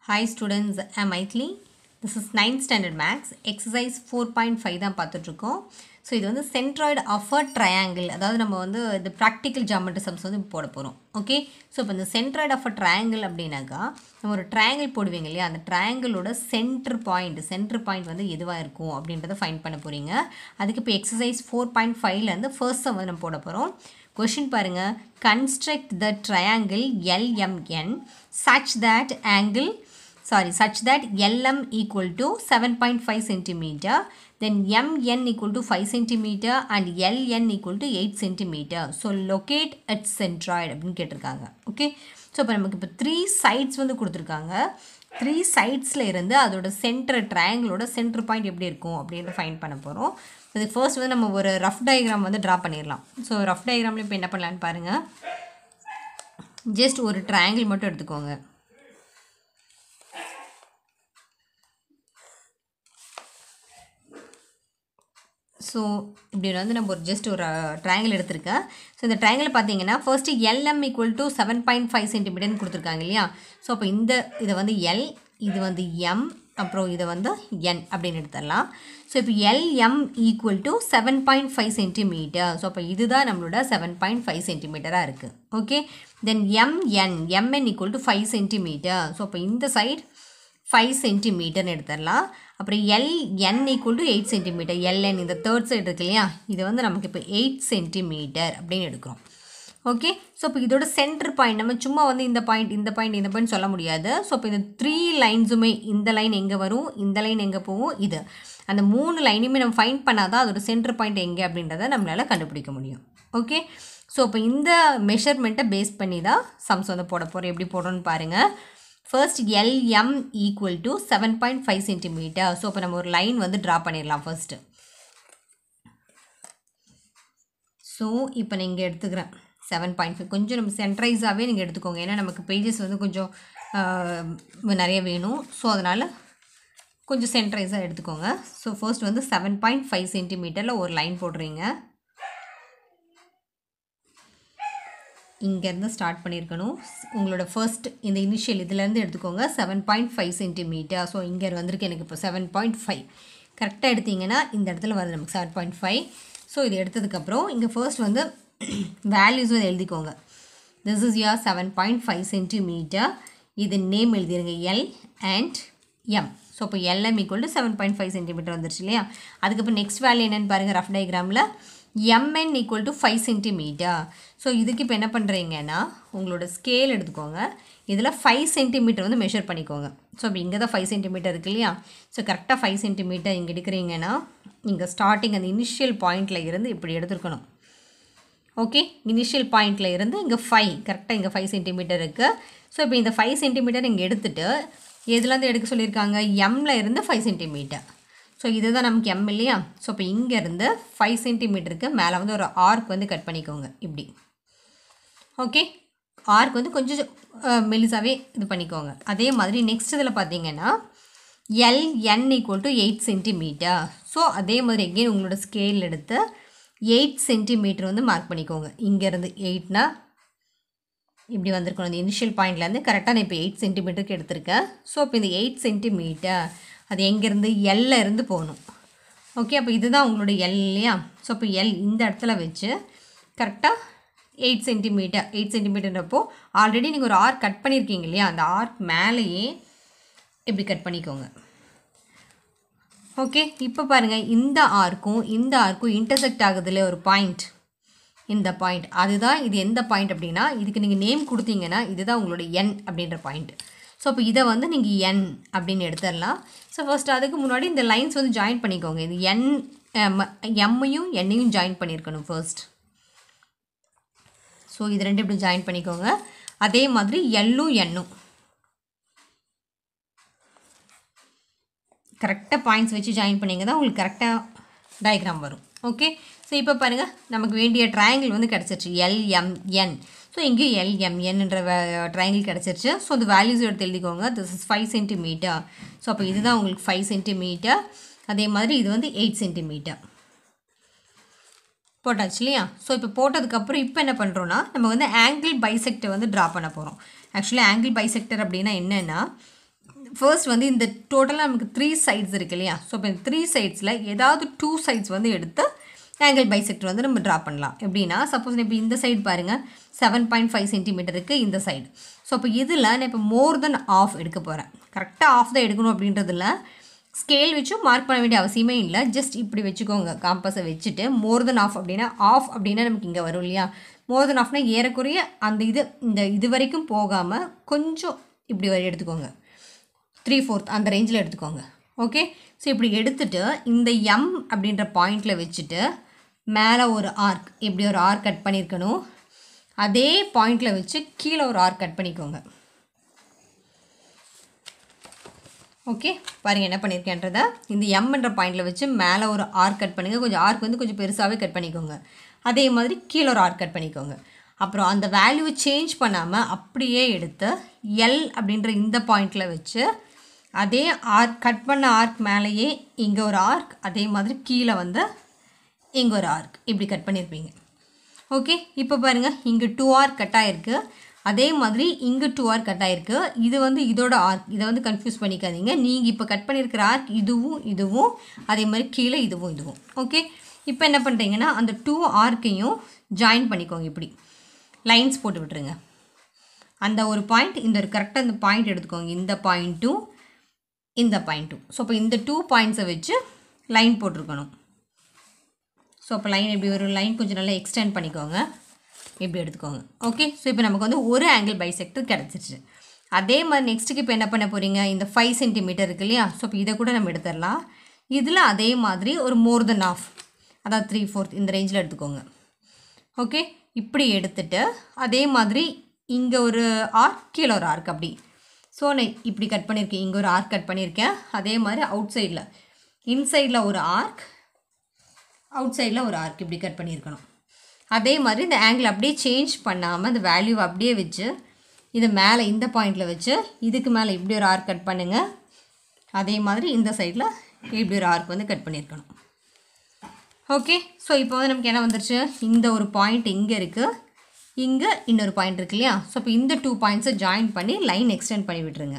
Hi students, I'm Maithili. This is 9th standard max. Exercise 4.5 தான் பார்த்துட்ருக்கோம் so இது வந்து சென்ட்ராய்டு ஆஃப் அ ட்ரையாங்கிள் அதாவது நம்ம வந்து இந்த ப்ராக்டிக்கல் ஜாமெட்ரி சம்ஸ் வந்து போட போகிறோம் ஓகே ஸோ இப்போ இந்த சென்ட்ராய்டு ஆஃப் அ ட்ரையாங்கிள் அப்படின்னாக்கா நம்ம ஒரு ட்ரையாங்கிள் போடுவீங்க இல்லையா அந்த ட்ரையாங்கிளோட சென்டர் பாயிண்ட் சென்டர் பாயிண்ட் வந்து எதுவாக இருக்கும் அப்படின்றத ஃபைண்ட் பண்ண போகிறீங்க அதுக்கு இப்போ எக்ஸசைஸ் ஃபோர் பாயிண்ட் ஃபைவ்லேருந்து ஃபர்ஸ்ட் சம் வந்து நம்ம போட போகிறோம் கொஷின் பாருங்கள் construct the triangle LMN such that angle sorry such that LM equal to 7.5 centimeter then MN equal to 5 centimeter and LN equal to 8 centimeter so locate at centroid அப்படின்னு கேட்டிருக்காங்க okay so இப்போ நமக்கு இப்போ three sides வந்து கொடுத்துருக்காங்க three சைட்ஸில் இருந்து அதோட centre ட்ரையாங்கிளோட centre point எப்படி இருக்கும் அப்படின்னு ஃபைன் பண்ண போகிறோம் இது ஃபர்ஸ்ட் வந்து நம்ம ஒரு ரஃப் டயக்ராம் வந்து ட்ரா பண்ணிடலாம் ஸோ ரஃப் டயக்ராமில் இப்போ என்ன பண்ணலான்னு பாருங்கள் ஜஸ்ட் ஒரு ட்ரையாங்கிள் மட்டும் எடுத்துக்கோங்க ஸோ இப்படி வந்து நம்ம ஒரு ஜஸ்ட் ஒரு ட்ரையாங்கிள் எடுத்திருக்கேன் ஸோ இந்த ட்ரையாங்கிள் பார்த்தீங்கன்னா first LM equal to seven point five சென்டிமீட்டர்னு கொடுத்துருக்காங்க இல்லையா ஸோ அப்போ இந்த இதை வந்து எல் இது வந்து எம் அப்புறம் இதை வந்து என் அப்படின்னு எடுத்துடலாம் ஸோ இப்போ LM equal to seven point five centimetre so அப்போ இதுதான் நம்மளோட செவன் பாயிண்ட் ஃபைவ் சென்டிமீட்டராக இருக்குது okay then MN MN equal to five centimetre so அப்போ இந்த சைட் ஃபைவ் சென்டிமீட்டர்னு எடுத்துடலாம் அப்புறம் L N equal to eight centimetre LN இந்த தேர்ட் சைடு இருக்கு இல்லையா இது வந்து நமக்கு இப்போ எயிட் சென்டிமீட்டர் அப்படின்னு எடுக்கிறோம் ஓகே ஸோ இப்போ இதோட சென்டர் பாயிண்ட் நம்ம சும்மா வந்து இந்த பாயிண்ட் இந்த பாயிண்ட் இந்த பாயிண்ட் சொல்ல முடியாது ஸோ இப்போ இந்த த்ரீ லைன்ஸுமே இந்த லைன் எங்கே வரும் இந்த லைன் எங்கே போகும் இது அந்த மூணு லைனையுமே நம்ம ஃபைண்ட் பண்ணால் தான் அதோட சென்டர் பாயிண்ட் எங்கே அப்படின்றத நம்மளால் கண்டுபிடிக்க முடியும் ஓகே ஸோ இப்போ இந்த மெஷர்மெண்ட்டை பேஸ் பண்ணி தான் சம்ஸ் வந்து போட போகிறோம் எப்படி போடுறோன்னு பாருங்கள் first LM equal to seven point five centimetre so இப்போ நம்ம ஒரு லைன் வந்து ட்ரா பண்ணிடலாம் ஃபர்ஸ்ட்டு ஸோ இப்போ நான் இங்கே எடுத்துக்கிறேன் செவன் பாயிண்ட் ஃபைவ் கொஞ்சம் நம்ம சென்ட்ரைஸாகவே நீங்கள் எடுத்துக்கோங்க ஏன்னா நமக்கு பேஜஸ் வந்து கொஞ்சம் நிறைய வேணும் ஸோ அதனால் கொஞ்சம் சென்ட்ரைஸாக எடுத்துக்கோங்க ஸோ ஃபர்ஸ்ட் வந்து செவன் பாயிண்ட் ஃபைவ் சென்டிமீட்டரில் ஒரு லைன் போடுறீங்க இங்கேருந்து ஸ்டார்ட் பண்ணியிருக்கணும் உங்களோட ஃபர்ஸ்ட் இந்த இனிஷியல் இதுலேருந்து எடுத்துக்கோங்க seven point five centimetre so இங்கே வந்திருக்கு எனக்கு இப்போ செவன் பாயிண்ட் ஃபைவ் கரெக்டாக எடுத்தீங்கன்னா இந்த இடத்துல வருது நமக்கு செவன் பாயிண்ட் ஃபைவ் ஸோ இது எடுத்ததுக்கப்புறம் இங்கே ஃபர்ஸ்ட் வந்து வேல்யூஸ் வந்து எழுதிக்கோங்க திஸ் இஸ் யா செவன் பாயிண்ட் ஃபைவ் சென்டிமீட்டர் இது நேம் எழுதிருங்க எல் அண்ட் எம் ஸோ இப்போ LM equal to seven point five centimetre வந்துருச்சு இல்லையா அதுக்கப்புறம் நெக்ஸ்ட் வேல்யூ என்னென்னு பாருங்கள் ரஃப் டயக்ராமில் MN equal to five centimetre so இதுக்கு இப்போ என்ன பண்ணுறீங்கன்னா உங்களோட ஸ்கேல் எடுத்துக்கோங்க இதில் ஃபைவ் சென்டிமீட்டர் வந்து மெஷர் பண்ணிக்கோங்க ஸோ இப்போ இங்கே தான் ஃபைவ் சென்டிமீட்டர் இருக்கு இல்லையா ஸோ கரெக்டாக ஃபைவ் சென்டிமீட்டர் இங்கே எடுக்கிறீங்கன்னா இங்கே ஸ்டார்டிங் அந்த இனிஷியல் பாயிண்டில் இருந்து இப்படி எடுத்துருக்கணும் ஓகே இனிஷியல் பாயிண்டில் இருந்து இங்கே ஃபைவ் கரெக்டாக இங்கே ஃபைவ் சென்டிமீட்டர் இருக்குது ஸோ இப்போ இந்த ஃபைவ் சென்டிமீட்டர் இங்கே எடுத்துகிட்டு எதுலேருந்து எடுக்க சொல்லியிருக்காங்க எம்மில் இருந்து ஃபைவ் சென்டிமீட்டர் ஸோ இதுதான் நமக்கு எம் இல்லையா ஸோ இப்போ இங்கேருந்து ஃபைவ் சென்டிமீட்டருக்கு மேலே வந்து ஒரு ஆர்க் வந்து கட் பண்ணிக்கோங்க இப்படி ஓகே ஆர்க் வந்து கொஞ்சம் மெலிசாவே இது பண்ணிக்கோங்க அதே மாதிரி நெக்ஸ்ட் இதில் பார்த்தீங்கன்னா L N equal to eight centimetre so அதே மாதிரி எகெயின் உங்களோட ஸ்கேல் எடுத்து எயிட் சென்டிமீட்டர் வந்து மார்க் பண்ணிக்கோங்க இங்கேருந்து எயிட்னா இப்படி வந்திருக்கணும் இந்த இனிஷியல் பாயிண்ட்லேருந்து கரெக்டாக நான் இப்போ எயிட் சென்டிமீட்டருக்கு எடுத்திருக்கேன் ஸோ இப்போ இந்த எயிட் சென்டிமீட்டர் அது எங்கேருந்து எல்ல இருந்து போகணும் ஓகே அப்போ இதுதான் உங்களோட எல் இல்லையா ஸோ அப்போ எல் இந்த இடத்துல வச்சு கரெக்டாக எயிட் சென்டிமீட்டர் எயிட் சென்டிமீட்டர்ன்றப்போ ஆல்ரெடி நீங்கள் ஒரு ஆர்க் கட் பண்ணியிருக்கீங்க இல்லையா அந்த ஆர்க் மேலேயே இப்படி கட் பண்ணிக்கோங்க ஓகே இப்போ பாருங்கள் இந்த ஆர்க்கும் இந்த ஆர்க்கும் இன்டர்செக்ட் ஆகுதுல ஒரு பாயிண்ட் இந்த பாயிண்ட் அதுதான் இது எந்த பாயிண்ட் அப்படின்னா இதுக்கு நீங்கள் நேம் கொடுத்தீங்கன்னா இதுதான் உங்களோட என் அப்படின்ற பாயிண்ட் ஸோ இப்போ இதை வந்து நீங்கள் என் அப்படின்னு எடுத்துடலாம் ஸோ ஃபர்ஸ்ட் அதுக்கு முன்னாடி இந்த லைன்ஸ் வந்து ஜாயின் பண்ணிக்கோங்க இது என் எம்மையும் என்னையும் ஜாயின் பண்ணியிருக்கணும் ஃபர்ஸ்ட் ஸோ இது ரெண்டு இப்படி ஜாயின் பண்ணிக்கோங்க அதே மாதிரி எல்லும் எண்ணும் கரெக்டாக பாயிண்ட்ஸ் வச்சு ஜாயின் பண்ணிங்க தான் உங்களுக்கு கரெக்டாக டயக்ராம் வரும் ஓகே ஸோ இப்போ பாருங்கள் நமக்கு வேண்டிய ட்ரையாங்கிள் வந்து கிடச்சிருச்சு எல்எம்என் ஸோ இங்கேயும் எல்எம்என்ன்ற ட்ரையாங்கிள் கிடச்சிருச்சு ஸோ அந்த வேல்யூஸ் எடுத்து எழுதிக்கோங்க this is five centimetre so அப்போ இதுதான் உங்களுக்கு ஃபைவ் சென்டிமீட்டர் அதே மாதிரி இது வந்து எயிட் சென்டிமீட்டர் போட்டாச்சு இல்லையா ஸோ இப்போ போட்டதுக்கப்புறம் இப்போ என்ன பண்ணுறோன்னா நம்ம வந்து ஆங்கிள் பைசெக்டர் வந்து ட்ரா பண்ண போகிறோம் ஆக்சுவலி ஆங்கிள் பைசெக்டர் அப்படின்னா என்னென்னா ஃபர்ஸ்ட் வந்து இந்த டோட்டலாக நமக்கு த்ரீ சைட்ஸ் இருக்கு இல்லையா ஸோ இப்போ இந்த த்ரீ சைட்ஸில் ஏதாவது டூ சைட்ஸ் வந்து எடுத்து ஆங்கிள் பைசெக்டர் வந்து நம்ம ட்ரா பண்ணலாம் எப்படின்னா சப்போஸ் இப்போ இந்த சைடு பாருங்கள் செவன் பாயிண்ட் ஃபைவ் சென்டிமீட்டருக்கு இந்த சைடு ஸோ அப்போ இதில் நான் இப்போ மோர் தென் ஆஃப் எடுக்க போகிறேன் கரெக்டாக ஆஃப் தான் எடுக்கணும் அப்படின்றதில்ல ஸ்கேல் வச்சும் மார்க் பண்ண வேண்டிய அவசியமே இல்லை ஜஸ்ட் இப்படி வச்சுக்கோங்க காம்பஸை வச்சுட்டு மோர் தென் ஆஃப் அப்படின்னா ஆஃப் அப்படின்னா நமக்கு இங்கே வரும் இல்லையா மோர் தென் ஆஃப்னா ஏறக்குறைய அந்த இது இந்த இது வரைக்கும் போகாமல் கொஞ்சம் இப்படி வரை எடுத்துக்கோங்க த்ரீ ஃபோர்த் அந்த ரேஞ்சில் எடுத்துக்கோங்க ஓகே ஸோ இப்படி எடுத்துட்டு இந்த எம் அப்படின்ற பாயிண்டில் வச்சுட்டு மேலே ஒரு ஆர்க் இப்படி ஒரு ஆர்க் கட் பண்ணியிருக்கணும் அதே பாயிண்டில் வச்சு கீழே ஒரு ஆர்க் கட் பண்ணிக்கோங்க ஓகே பாருங்கள் என்ன பண்ணியிருக்கேன்றத இந்த எம்ன்ற பாயிண்டில் வச்சு மேலே ஒரு ஆர்க் கட் பண்ணுங்கள் கொஞ்சம் ஆர்க் வந்து கொஞ்சம் பெருசாகவே கட் பண்ணிக்கோங்க அதே மாதிரி கீழே ஒரு ஆர்க் கட் பண்ணிக்கோங்க அப்புறம் அந்த வேல்யூவை சேஞ்ச் பண்ணாமல் அப்படியே எடுத்து எல் அப்படின்ற இந்த பாயிண்டில் வச்சு அதே ஆர்க் கட் பண்ண ஆர்க் மேலேயே இங்கே ஒரு ஆர்க் அதே மாதிரி கீழே வந்து இங்கே ஒரு ஆர்க் இப்படி கட் பண்ணியிருப்பீங்க ஓகே இப்போ பாருங்கள் இங்கே டூ ஆர்க் கட் ஆகிருக்கு அதே மாதிரி இங்கே டூ ஆர்க் கட் ஆகிருக்கு இது வந்து இதோட ஆர்க் இதை வந்து கன்ஃபியூஸ் பண்ணிக்காதீங்க நீங்கள் இப்போ கட் பண்ணியிருக்கிற ஆர்க் இதுவும் இதுவும் அதே மாதிரி கீழே இதுவும் இதுவும் ஓகே இப்போ என்ன பண்ணுறீங்கன்னா அந்த டூ ஆர்க்கையும் ஜாயின் பண்ணிக்கோங்க இப்படி லைன்ஸ் போட்டு விட்டுருங்க அந்த ஒரு பாயிண்ட் இந்த ஒரு கரெக்டாக இந்த பாயிண்ட் எடுத்துக்கோங்க இந்த பாயிண்ட்டும் இந்த பாயிண்ட்டும் ஸோ இப்போ இந்த டூ பாயிண்ட்ஸை வச்சு லைன் போட்டிருக்கணும் ஸோ அப்போ லைன் எப்படி ஒரு லைன் கொஞ்சம் நல்லா எக்ஸ்டெண்ட் பண்ணிக்கோங்க இப்படி எடுத்துக்கோங்க ஓகே ஸோ இப்போ நமக்கு வந்து ஒரு ஆங்கிள் பைசெக்டர் கிடச்சிருச்சு அதே மாதிரி நெக்ஸ்ட்டுக்கு இப்போ என்ன பண்ண போகிறீங்க இந்த ஃபைவ் சென்டிமீட்டர் இருக்கு இல்லையா ஸோ இப்போ இதை கூட நம்ம எடுத்துடலாம் இதில் அதே மாதிரி ஒரு மோர் தென் ஆஃப் அதாவது த்ரீ ஃபோர்த் இந்த ரேஞ்சில் எடுத்துக்கோங்க ஓகே இப்படி எடுத்துட்டு அதே மாதிரி இங்கே ஒரு ஆர்க் கீழே ஒரு ஆர்க் அப்படி ஸோ நான் இப்படி கட் பண்ணியிருக்கேன் இங்கே ஒரு ஆர்க் கட் பண்ணியிருக்கேன் அதே மாதிரி அவுட் சைடில் இன்சைடில் ஒரு ஆர்க் அவுட் சைடில் ஒரு ஆர்க் இப்படி கட் பண்ணியிருக்கணும் அதே மாதிரி இந்த ஆங்கிள் அப்படியே சேஞ்ச் பண்ணாமல் இந்த வேல்யூவை அப்படியே வச்சு இதை மேலே இந்த பாயிண்டில் வச்சு இதுக்கு மேலே இப்படி ஒரு ஆர்க் கட் பண்ணுங்கள் அதே மாதிரி இந்த சைடில் இப்படி ஒரு ஆர்க் வந்து கட் பண்ணியிருக்கணும் ஓகே ஸோ இப்போ வந்து நமக்கு என்ன வந்துருச்சு இந்த ஒரு பாயிண்ட் இங்கே இருக்குது இங்கே இன்னொரு பாயிண்ட் இருக்கு இல்லையா ஸோ இப்போ இந்த டூ பாயிண்ட்ஸை ஜாயின் பண்ணி லைன் எக்ஸ்டெண்ட் பண்ணி விட்டுருங்க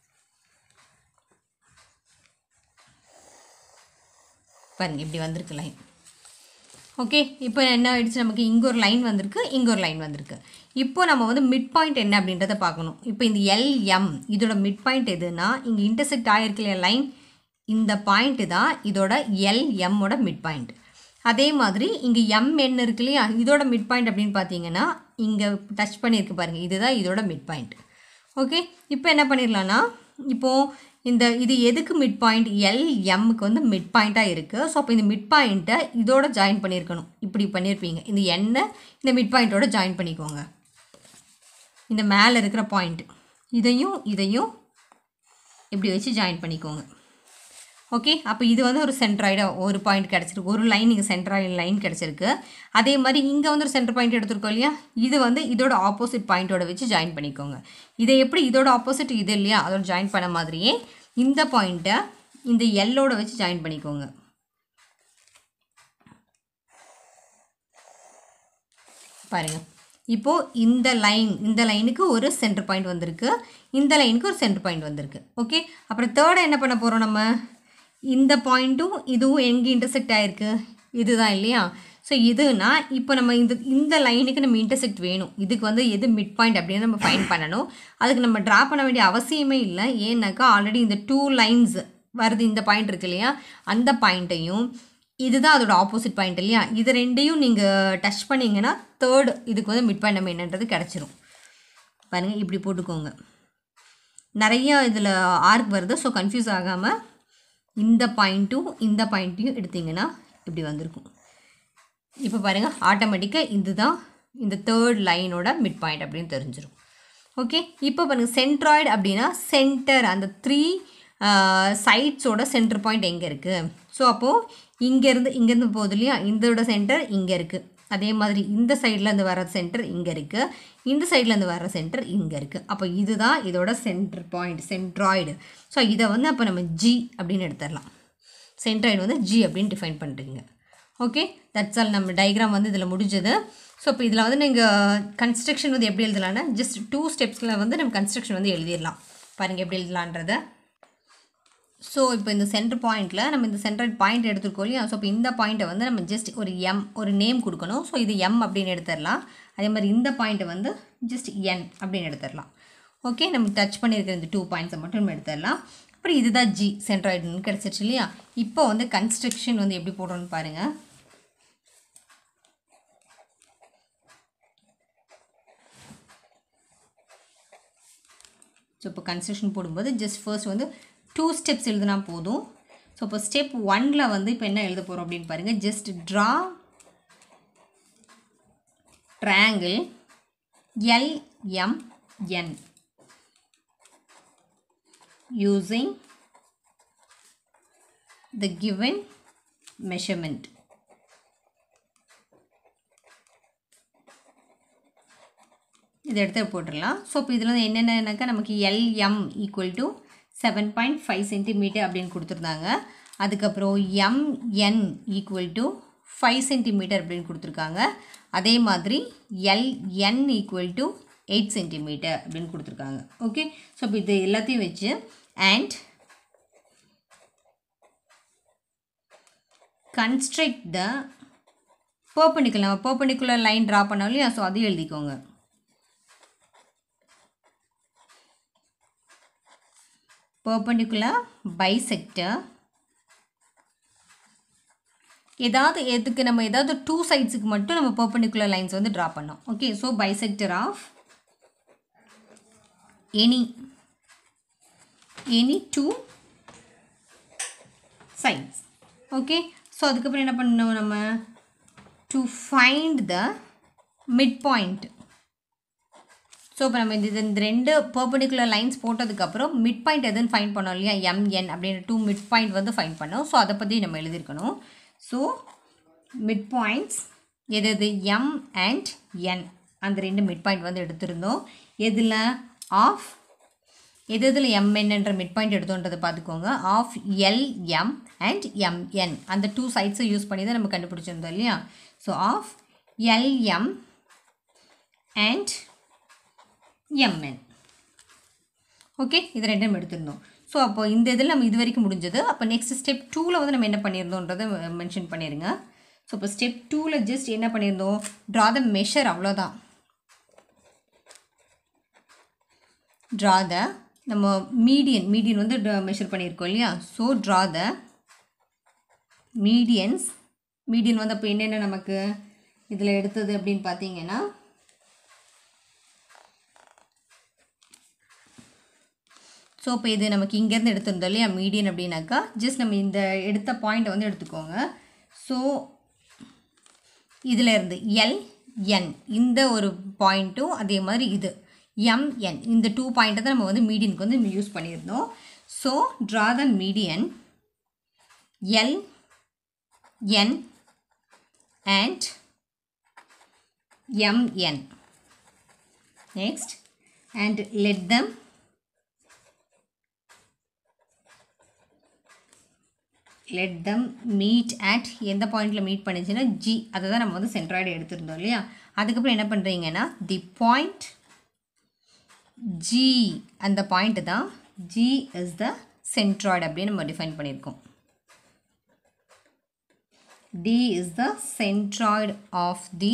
பாருங்க இப்படி வந்திருக்கு லைன் ஓகே இப்போ என்ன ஆயிடுச்சு நமக்கு இங்கே ஒரு லைன் வந்திருக்கு இங்கே ஒரு லைன் வந்திருக்கு இப்போ நம்ம வந்து மிட் பாயிண்ட் என்ன அப்படின்றத பார்க்கணும் இப்போ இந்த எல்எம் இதோட மிட் பாயிண்ட் எதுனா இங்கே இன்டர்செக்ட் ஆகிருக்கு இல்லையா லைன் இந்த பாயிண்ட்டு தான் இதோட எல்எம்மோட மிட் பாயிண்ட் அதே மாதிரி இங்கே எம் என்ன இருக்கு இல்லையா இதோட மிட் பாயிண்ட் அப்படின்னு பார்த்தீங்கன்னா இங்கே டச் பண்ணியிருக்கு பாருங்கள் இதுதான் இதோட மிட் பாயிண்ட் ஓகே இப்போ என்ன பண்ணிடலான்னா இப்போது இந்த இது எதுக்கு மிட் பாயிண்ட் எல்எம்முக்கு வந்து மிட் பாயிண்ட்டாக இருக்குது ஸோ அப்போ இந்த மிட் பாயிண்ட்டை இதோட ஜாயின் பண்ணியிருக்கணும் இப்படி பண்ணியிருப்பீங்க இந்த எண்ணை இந்த மிட் பாயிண்ட்டோட ஜாயின் பண்ணிக்கோங்க இந்த மேலே இருக்கிற பாயிண்ட் இதையும் இதையும் இப்படி வச்சு ஜாயின் பண்ணிக்கோங்க ஓகே அப்போ இது வந்து ஒரு சென்ட்ராய்டாக ஒரு பாயிண்ட் கிடச்சிருக்கு ஒரு லைன் இங்கே சென்ட்ராய்டு லைன் கிடச்சிருக்கு அதே மாதிரி இங்கே வந்து ஒரு சென்டர் பாயிண்ட் எடுத்திருக்கோம் இல்லையா இது வந்து இதோட ஆப்போசிட் பாயிண்ட்டோட வச்சு ஜாயின் பண்ணிக்கோங்க இதை எப்படி இதோட ஆப்போசிட் இது இல்லையா அதோட ஜாயின் பண்ண மாதிரியே இந்த பாயிண்ட்டை இந்த எல்லோட வச்சு ஜாயின் பண்ணிக்கோங்க பாருங்கள் இப்போது இந்த லைன் இந்த லைனுக்கு ஒரு சென்டர் பாயிண்ட் வந்திருக்கு இந்த லைனுக்கு ஒரு சென்டர் பாயிண்ட் வந்திருக்கு ஓகே அப்புறம் தேர்டாக என்ன பண்ண போகிறோம் நம்ம இந்த பாயிண்ட்டும் இதுவும் எங்கே இன்டர்செக்ட் ஆகிருக்கு இதுதான் இல்லையா ஸோ இதுனா இப்போ நம்ம இந்த இந்த லைனுக்கு நம்ம இன்டர்செக்ட் வேணும் இதுக்கு வந்து எது மிட் பாயிண்ட் அப்படின்னு நம்ம ஃபைன் பண்ணணும் அதுக்கு நம்ம ட்ரா பண்ண வேண்டிய அவசியமே இல்லை ஏன்னாக்கா ஆல்ரெடி இந்த டூ லைன்ஸ் வருது இந்த பாயிண்ட் இருக்கு இல்லையா அந்த பாயிண்ட்டையும் இதுதான் அதோட ஆப்போசிட் பாயிண்ட் இல்லையா இது ரெண்டையும் நீங்கள் டச் பண்ணிங்கன்னா தேர்டு இதுக்கு வந்து மிட் பாயிண்ட் நம்ம என்னன்றது கிடச்சிரும் பாருங்கள் இப்படி போட்டுக்கோங்க நிறைய இதில் ஆர்க் வருது ஸோ கன்ஃபியூஸ் ஆகாமல் இந்த பாயிண்ட்டும் இந்த பாயிண்ட்டையும் எடுத்தீங்கன்னா இப்படி வந்திருக்கும் இப்போ பாருங்கள் ஆட்டோமேட்டிக்காக இதுதான் இந்த தேர்ட் லைனோட மிட் பாயிண்ட் அப்படின்னு தெரிஞ்சிடும் ஓகே இப்போ பாருங்கள் சென்ட்ராய்டு அப்படின்னா சென்டர் அந்த த்ரீ சைட்ஸோட சென்டர் பாயிண்ட் எங்கே இருக்குது ஸோ அப்போது இங்கேருந்து இங்கேருந்து போகுது இல்லையா இதோட சென்டர் இங்கே இருக்குது அதே மாதிரி இந்த சைட்லேருந்து வர சென்டர் இங்கே இருக்குது இந்த சைட்லேருந்து வர சென்டர் இங்கே இருக்குது அப்போ இதுதான் இதோட சென்டர் பாயிண்ட் சென்ட்ராய்டு ஸோ இதை வந்து அப்போ நம்ம ஜி அப்படின்னு எடுத்துடலாம் சென்ட்ராய்டு வந்து ஜி அப்படின்னு டிஃபைன் பண்ணுறீங்க ஓகே தட்ஸ் ஆல் நம்ம டயக்ராம் வந்து இதில் முடிஞ்சது ஸோ இப்போ இதில் வந்து நீங்கள் கன்ஸ்ட்ரக்ஷன் வந்து எப்படி எழுதலாம்னா ஜஸ்ட் டூ ஸ்டெப்ஸில் வந்து நம்ம கன்ஸ்ட்ரக்ஷன் வந்து எழுதிடலாம் பாருங்கள் எப்படி எழுதலான்றதை ஸோ இப்போ இந்த சென்டர் பாயிண்ட்டில் நம்ம இந்த சென்ட்ரல் பாயிண்ட் எடுத்துருக்கோம் இல்லையா ஸோ இப்போ இந்த பாயிண்ட்டை வந்து நம்ம ஜஸ்ட் ஒரு எம் ஒரு நேம் கொடுக்கணும் ஸோ இது எம் அப்படின்னு எடுத்துடலாம் அதே மாதிரி இந்த பாயிண்ட்டை வந்து ஜஸ்ட் என் அப்படின்னு எடுத்துடலாம் ஓகே நம்ம டச் பண்ணியிருக்கிற இந்த டூ பாயிண்ட்ஸை மட்டும் நம்ம எடுத்துடலாம் அப்புறம் இதுதான் ஜி சென்ட்ராய்டுன்னு கிடச்சிருச்சு இல்லையா இப்போ வந்து கன்ஸ்ட்ரக்ஷன் வந்து எப்படி போடுறோன்னு பாருங்கள் ஸோ இப்போ கன்ஸ்ட்ரக்ஷன் போடும்போது ஜஸ்ட் ஃபர்ஸ்ட் வந்து டூ ஸ்டெப்ஸ் எழுதுனா போதும் ஸோ இப்போ ஸ்டெப் ஒனில் வந்து இப்போ என்ன எழுத போகிறோம் அப்படின்னு பாருங்கள் just draw triangle LMN using the given measurement. இதை எடுத்து போட்டுடலாம் ஸோ இப்போ இதில் வந்து என்னென்னக்கா நமக்கு LM equal to seven point five centimetre அப்படின்னு கொடுத்துருந்தாங்க அதுக்கப்புறம் MN equal to five centimetre அப்படின்னு கொடுத்துருக்காங்க அதே மாதிரி LN equal to eight centimetre அப்படின்னு கொடுத்துருக்காங்க ஓகே ஸோ இப்போ இது எல்லாத்தையும் வச்சு அண்ட் கன்ஸ்ட்ரக்ட் த பர்பண்டிகுலர் நம்ம பர்பண்டிகுலர் லைன் ட்ரா பண்ணோம் இல்லையா ஸோ அதையும் எழுதிக்கோங்க பர்பண்டிகுலர் பைசெக்டர் ஏதாவது எதுக்கு நம்ம ஏதாவது டூ சைட்ஸுக்கு மட்டும் நம்ம பர்பண்டிகுலர் லைன்ஸ் வந்து ட்ரா பண்ணோம் okay so bisector of any any two sides okay so அதுக்கப்புறம் என்ன பண்ணணும் நம்ம to find the mid point so இப்போ நம்ம இந்த இந்த ரெண்டு பர்பண்டிகுலர் லைன்ஸ் போட்டதுக்கப்புறம் மிட் பாயிண்ட் எதுன்னு ஃபைன் பண்ணோம் இல்லையா எம்என் அப்படின்ற டூ மிட் பாயிண்ட் வந்து ஃபைன் பண்ணோம் ஸோ அதை பற்றி நம்ம எழுதியிருக்கணும் ஸோ மிட் பாயிண்ட்ஸ் எது எது எம் அண்ட் என் அந்த ரெண்டு மிட் பாயிண்ட் வந்து எடுத்திருந்தோம் எதில் ஆஃப் எது எதில் எம்என்ன்ற மிட் பாயிண்ட் எடுத்தோன்றதை பார்த்துக்கோங்க ஆஃப் எல்எம் அண்ட் எம்என் அந்த டூ சைட்ஸை யூஸ் பண்ணி தான் நம்ம கண்டுபிடிச்சிருந்தோம் இல்லையா so of LM and MN okay இது ரெண்டும் எடுத்திருந்தோம் ஸோ அப்போ இந்த இதில் நம்ம இது வரைக்கும் முடிஞ்சது அப்போ நெக்ஸ்ட் ஸ்டெப் டூவில் வந்து நம்ம என்ன பண்ணியிருந்தோன்றதை மென்ஷன் பண்ணிடுங்க ஸோ இப்போ ஸ்டெப் டூவில் ஜஸ்ட் என்ன பண்ணியிருந்தோம் ட்ரா த மெஷர் அவ்வளோதான் ட்ரா த நம்ம மீடியன் மீடியன் வந்து மெஷர் பண்ணியிருக்கோம் இல்லையா so draw the medians median வந்து அப்போ என்னென்ன நமக்கு இதில் எடுத்தது அப்படின்னு பார்த்தீங்கன்னா ஸோ இப்போ இது நமக்கு இங்கேருந்து எடுத்திருந்தோம் இல்லையா மீடியன் அப்படின்னாக்கா ஜஸ்ட் நம்ம இந்த எடுத்த பாயிண்ட்டை வந்து எடுத்துக்கோங்க ஸோ இதில் இருந்து எல் என் இந்த ஒரு பாயிண்ட்டும் அதே மாதிரி இது எம்என் இந்த டூ பாயிண்ட்டை தான் நம்ம வந்து மீடியனுக்கு வந்து யூஸ் பண்ணியிருந்தோம் so draw the median L N and MN next and let them let them meet at எந்த பாயிண்டில் மீட் பண்ணிச்சுன்னா ஜி அதை தான் நம்ம வந்து சென்ட்ராய்டு எடுத்திருந்தோம் இல்லையா அதுக்கப்புறம் என்ன பண்ணுறீங்கன்னா தி பாயிண்ட் ஜி அந்த பாயிண்ட் தான் ஜி இஸ் த சென்ட்ராய்டு அப்படின்னு நம்ம டிஃபைன் பண்ணியிருக்கோம் D is the centroid of the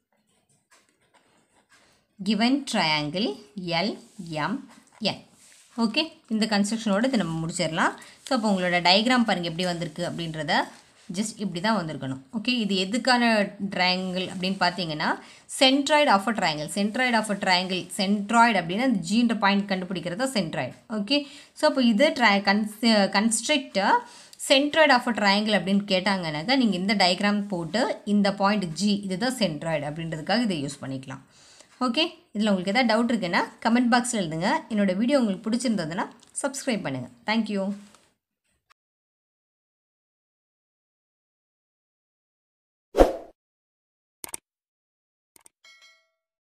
given triangle LMN okay இந்த கன்ஸ்ட்ரக்ஷனோட இதை நம்ம முடிச்சிடலாம் ஸோ அப்போ உங்களோட டயக்ராம் பாருங்கள் எப்படி வந்திருக்கு அப்படின்றத ஜஸ்ட் இப்படி தான் வந்திருக்கணும் ஓகே இது எதுக்கான ட்ரையாங்கிள் அப்படின்னு பார்த்தீங்கன்னா centroid of a triangle centroid of a triangle centroid அப்படின்னா அந்த ஜீன்ற பாயிண்ட் கண்டுபிடிக்கிறதா சென்ட்ராய்டு ஓகே ஸோ அப்போ இது ட்ரை கன்ஸ் கன்ஸ்ட்ரக்டை சென்ட்ராய்டு ஆஃப் அ ட்ரையாங்கிள் அப்படின்னு கேட்டாங்கன்னாக்கா நீங்கள் இந்த டயக்ராம் போட்டு இந்த பாயிண்ட் ஜி இதுதான் சென்ட்ராய்டு அப்படின்றதுக்காக இதை யூஸ் பண்ணிக்கலாம் ஓகே இதில் உங்களுக்கு எதாவது டவுட் இருக்குன்னா கமெண்ட் பாக்ஸில் எழுதுங்க என்னோடய வீடியோ உங்களுக்கு பிடிச்சிருந்ததுன்னா சப்ஸ்கிரைப் பண்ணுங்கள் தேங்க்யூ